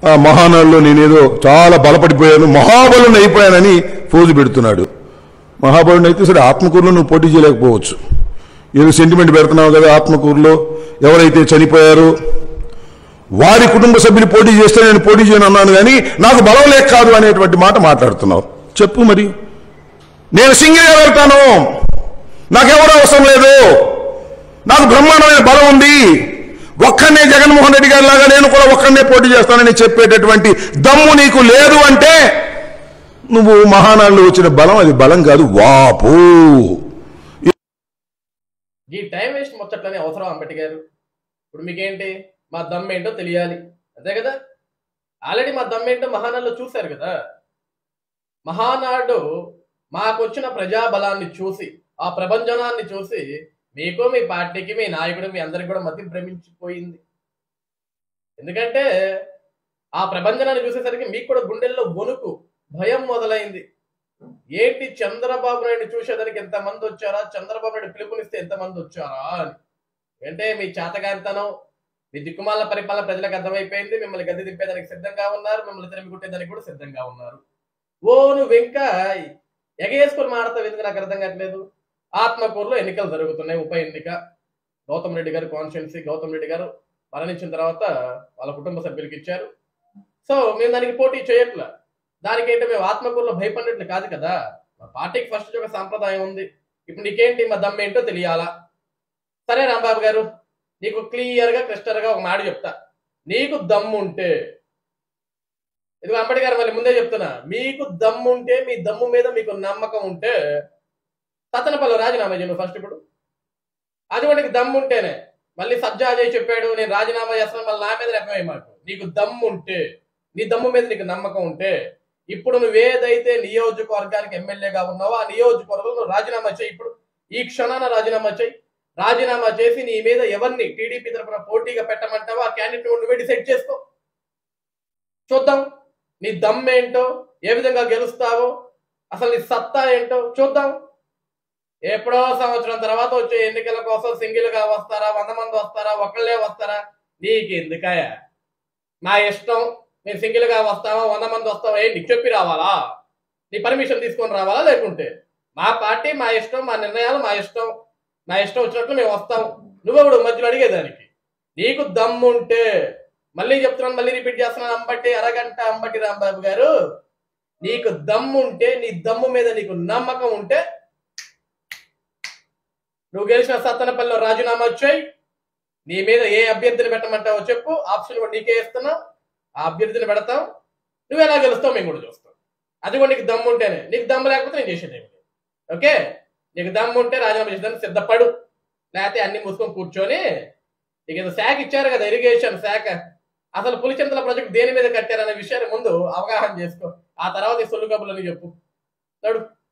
ఆ మహానాడులో నేనేదో చాలా బలపడిపోయాను మహాబలుని అయిపోయానని ఫోజు పెడుతున్నాడు మహాబలుని అయితే సరే ఆత్మకూరులో నువ్వు పోటీ చేయలేకపోవచ్చు ఏదో సెంటిమెంట్ పెడుతున్నావు కదా ఆత్మకూరులో ఎవరైతే చనిపోయారో వారి కుటుంబ సభ్యులు పోటీ చేస్తే నేను పోటీ చేయను అన్నాను కానీ నాకు బలం లేక కాదు అనేటువంటి మాట మాట్లాడుతున్నావు చెప్పు మరి నేను సింగిల్గా వెళ్తాను నాకెవరూ అవసరం లేదు నాకు బ్రహ్మాండమైన బలం ఉంది ఒక్కనే జగన్మోహన్ రెడ్డి గారి లాగా నేను కూడా ఒక్కనే పోటీ చేస్తానని చెప్పేటటువంటి దమ్ము నీకు లేదు అంటే నువ్వు మహానాడులో వచ్చిన బలం అది బలం కాదు వాపు ఈ టైం వేస్ట్ ముచ్చట్లని అవసరం అంబటి గారు ఇప్పుడు మీకేంటి మా దమ్ ఏంటో తెలియాలి అంతే కదా ఆల్రెడీ మా దమ్ ఏంటో మహానాడులో చూశారు కదా మహానాడు మాకు వచ్చిన ప్రజాబలాన్ని చూసి ఆ ప్రభంజనాన్ని చూసి మీకు మీ పార్టీకి మీ నాయకుడు మీ అందరికి కూడా మతి భ్రమించిపోయింది ఎందుకంటే ఆ ప్రభంజనాన్ని చూసేసరికి మీకు కూడా గుండెల్లో వణుకు భయం మొదలైంది ఏంటి చంద్రబాబు నాయుడు చూసేదానికి ఎంతమంది వచ్చారా చంద్రబాబు నాయుడు పిలుపునిస్తే ఎంతమంది వచ్చారా అని అంటే మీ చేతగాంతనం మీ దిక్కుమాల పరిపాలన ప్రజలకు అర్థమైపోయింది మిమ్మల్ని గద్దె దింపేదానికి సిద్ధంగా ఉన్నారు మిమ్మల్ని తిరిగి కొట్టేదానికి కూడా సిద్ధంగా ఉన్నారు ఓ నువ్వు ఇంకా ఎగేసుకొని మాడతావు ఎందుకు నాకు అర్థం కావట్లేదు ఆత్మకూరులో ఎన్నికలు జరుగుతున్నాయి ఉప ఎన్నిక గౌతమ్ రెడ్డి గారు కాన్స్టిట్యున్సీ గౌతమ్ రెడ్డి గారు మరణించిన తర్వాత వాళ్ళ కుటుంబ సభ్యులకి ఇచ్చారు సో మేము దానికి పోటీ చేయట్లా దానికి ఏంటో మేము ఆత్మకూరులో భయపడినట్లు కాదు కదా మా పార్టీకి ఫస్ట్ ఒక సాంప్రదాయం ఉంది ఇప్పుడు నీకేంటి మా దమ్ ఏంటో తెలియాలా సరే రాంబాబు గారు నీకు క్లియర్ గా క్రిస్టల్ గా ఒక మాట చెప్తా నీకు దమ్ము ఉంటే ఇది అంబటి గారు మళ్ళీ ముందే చెప్తున్నా మీకు దమ్ము ఉంటే మీ దమ్ము మీద మీకు నమ్మకం ఉంటే సతనపల్లి రాజీనామా చేయను ఫస్ట్ ఇప్పుడు అటువంటికి దమ్ము ఉంటేనే మళ్ళీ సజ్జా అజయ్ చెప్పాడు నేను రాజీనామా చేస్తాను మళ్ళీ నా మీద నెపమే మాకు నీకు దమ్ము ఉంటే నీ దమ్ము మీద నీకు నమ్మకం ఉంటే ఇప్పుడు నువ్వేదైతే నియోజకవర్గానికి ఎమ్మెల్యేగా ఉన్నావో ఆ నియోజకవర్గంలో నువ్వు రాజీనామా చేయి ఇప్పుడు ఈ క్షణాన రాజీనామా చేయి రాజీనామా చేసి నీ మీద ఎవరిని టీడీపీ తరఫున పోటీగా పెట్టమంటావో ఆ క్యాండిడేట్ నువ్వే డిసైడ్ చేసుకో చూద్దాం నీ దమ్ ఏంటో ఏ విధంగా గెలుస్తావో అసలు నీ సత్తా ఏంటో చూద్దాం ఎప్పుడో సంవత్సరం తర్వాత వచ్చే ఎన్నికల కోసం సింగిల్ గా వస్తారా వంద మంది వస్తారా ఒకళ్ళే వస్తారా నీకు ఎందుకయా నా ఇష్టం నేను సింగిల్ గా వస్తావా వంద మంది వస్తావా ఏంటి చెప్పి రావాలా నీ పర్మిషన్ తీసుకొని రావాలా లేకుంటే మా పార్టీ మా ఇష్టం మా నిర్ణయాలు మా ఇష్టం నా ఇష్టం వచ్చినట్లు మేము వస్తాం నువ్వెవడు మధ్యలో అడిగేదానికి నీకు దమ్ముంటే మళ్ళీ చెప్తున్నాను మళ్ళీ రిపీట్ చేస్తున్నాను అంబట్టి అరగంట అంబటి రాంబాబు గారు నీకు దమ్ముంటే నీ దమ్ము మీద నీకు నమ్మకం ఉంటే నువ్వు గెలిచిన సత్తనపల్లిలో రాజీనామా వచ్చాయి నీ మీద ఏ అభ్యర్థిని పెట్టమంటావో చెప్పు ఆప్షన్ కూడా నీకే ఇస్తున్నావు ఆ అభ్యర్థిని పెడతాం నువ్వు ఎలా గెలుస్తావు మేము కూడా చూస్తాం అది కూడా నీకు దమ్ము ఉంటేనే నీకు దమ్ము లేకపోతే నేను చేసేది ఏమి లేదు. ఓకే నీకు దమ్ము ఉంటే రాజీనామా చేసేదానికి సిద్ధపడు లేకపోతే అన్ని మూసుకొని కూర్చొని నీకు ఏదో శాఖ ఇచ్చారు కదా ఇరిగేషన్ శాఖ అసలు పులిచింతల ప్రాజెక్ట్ దేని మీద కట్టారనే విషయాన్ని ముందు అవగాహన చేసుకో ఆ తర్వాత ఈ సొల్లు కబుర్లని చెప్పు నడు